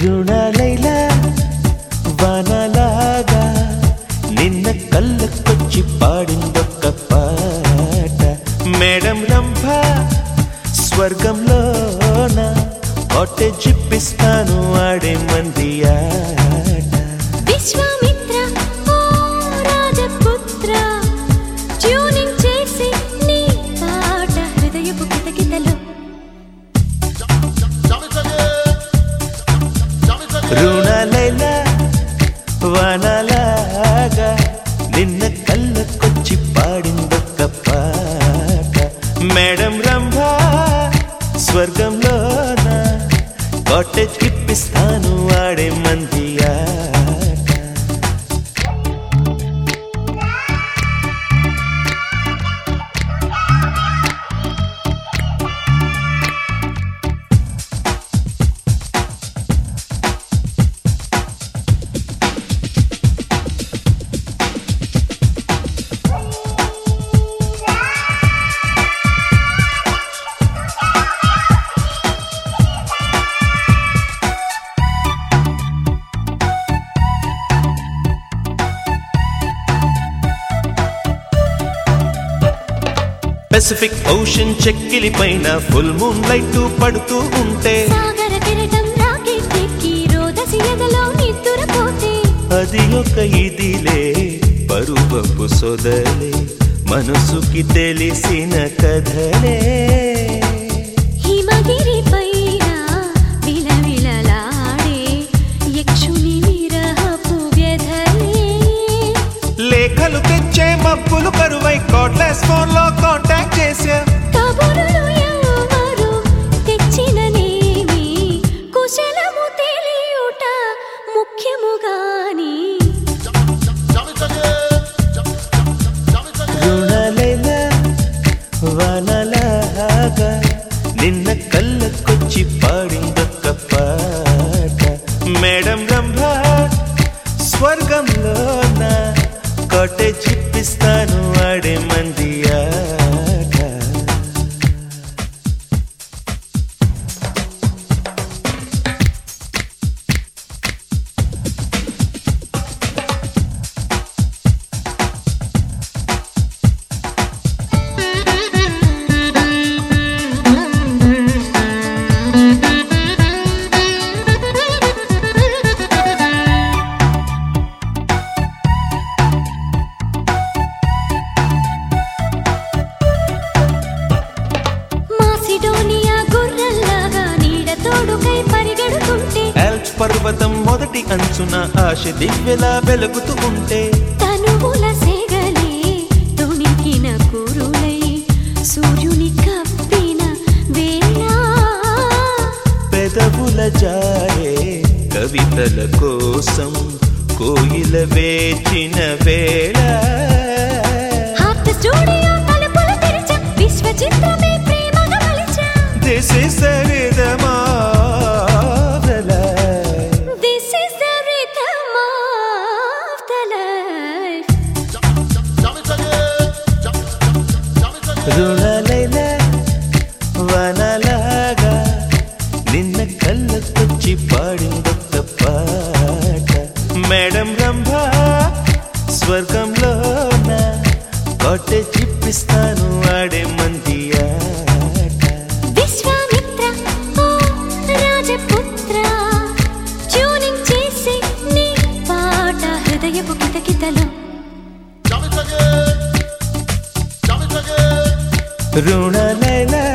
రుణలైలా వానలాగా నిన్న కళ్ళకొచ్చి పాడిందొక్క పాట మేడం రంభ స్వర్గంలోన కోటె జిప్పిస్తాను ఆడే మంది ఆట విశ్వామిత్ర ఓ రాజపుత్ర ట్యూనింగ్ చేసి నీ పాట హృదయపు కితకితలు రుణలైలా వానలాగా నిన్న కళ్ళకొచ్చి పాడిందొక్క పాట మేడం రంభ స్వర్గంలోన కాటేజ్ కిప్పిస్తాను ఆడే మంది ఆట పెసిఫిక్ ఓషన్ చెక్కిలి పైన ఫుల్ మూన్ లైట్ పడుతూ ఉంటే సాగర కెరటం రాకెట్ ఎక్కి రోదసి ఎదలో నిద్దురపోతే అది ఒక ఇదిలే పరువపు సొదలే మనసుకి తెలిసిన కథలే హిమగిరి పైన విలవిలలాడే యక్షుని విరహపు వ్యధలే లేఖలు తెచ్చే మబ్బులు కరువై కోట్లెస్ ఫోన్ లో కాంటాక్ట్ చేసా కబురులు ఎవరు తెచ్చిననేమి కుశలము తెలియుట ముఖ్యముగాని రుణలైలా వానలాగా నిన్న కళ్ళకొచ్చి పాడిందొక్క పాట మేడం రంభ స్వర్గంలోన కోటె చిప్పిస్తాను ఆడే మంది ఆట మాసిడోనియా గుర్రల్లాగా నీడ తోడుకై పరిగెడుతుంటే ఆల్ప్స్ పర్వతం మొదటి అంచున ఆశ దివ్యలా వెలుగుతూ ఉంటే తనువుల సేగలే తొణికిన కురులై సూర్యుని కప్పిన వేళ పెదవుల జారే కవితల కోసం కోయిల వేచిన వేళ హార్ట్ స్టూడియో తలుపులు తెరిచా విశ్వ చిత్రమే ప్రేమగా మలిచా this is this is the rhythm of the life రుణలైల వనలాగా నిన్న కళ్ళకొచ్చి పాడిందొక్క పాట మేడం రంభ స్వర్గంలోన కోటె చిప్పిస్తాను ఆడే మంది ఆట విశ్వామిత్ర ఓ రాజపుత్ర ట్యూనింగ్ చేసి నీ పాట హృదయపు కితకితలు రుణలైల